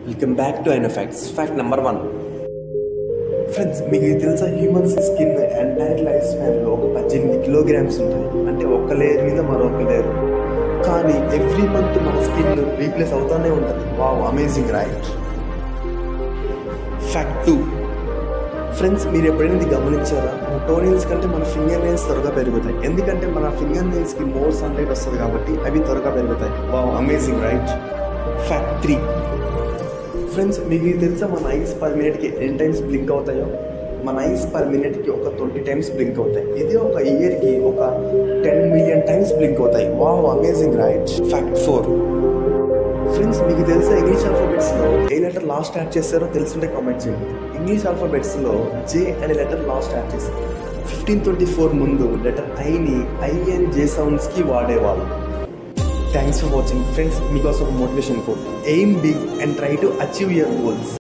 welcome back to అయిన facts fact number one friends మీకు ఇది తెలుసా హ్యూమన్స్ స్కిన్ ఎంటైర్ లైఫ్ స్పాన్లో ఒక పద్దెనిమిది కిలోగ్రామ్స్ ఉంటాయి అంటే ఒక్క లేయర్ మీద మరొక లేయర్ కానీ ఎవ్రీ మంత్ మన స్కిన్ రీప్లేస్ అవుతానే ఉంటుంది wow amazing right fact two friends మీరు ఎప్పుడైనా ఇది గమనించారా మన టోనైల్స్ కంటే మన ఫింగర్ నెయిల్స్ త్వరగా పెరుగుతాయి ఎందుకంటే మన ఫింగర్ నెయిల్స్కి మోర్ సన్లైట్ వస్తుంది కాబట్టి అవి త్వరగా పెరుగుతాయి wow amazing right fact three friends మీకు ఇది తెలుసా మన ఐస్ పర్ మినిట్కి ఎన్ని టైమ్స్ బ్లింక్ అవుతాయో మన ఐస్ పర్ మినిట్కి ఒక ట్వంటీ టైమ్స్ బ్లింక్ అవుతాయి ఇది ఒక ఇయర్కి ఒక టెన్ మిలియన్ టైమ్స్ బ్లింక్ అవుతాయి wow amazing right fact four friends మీకు తెలుసా ఇంగ్లీష్ ఆల్ఫాబెట్స్లో ఏ లెటర్ లాస్ట్ యాడ్ చేస్తారో తెలుసుంటే కామెంట్ చేయండి ఇంగ్లీష్ ఆల్ఫాబెట్స్లో జే అనే లెటర్ లాస్ట్ యాడ్ చేస్తారు ఫిఫ్టీన్ ట్వంటీ ఫోర్ ముందు లెటర్ ఐని ఐ అండ్ జే సౌండ్స్కి వాడేవాళ్ళు థ్యాంక్స్ ఫర్ వాచింగ్ ఫ్రెండ్స్ మీకోసం ఒక motivation quote aim big and try to achieve your goals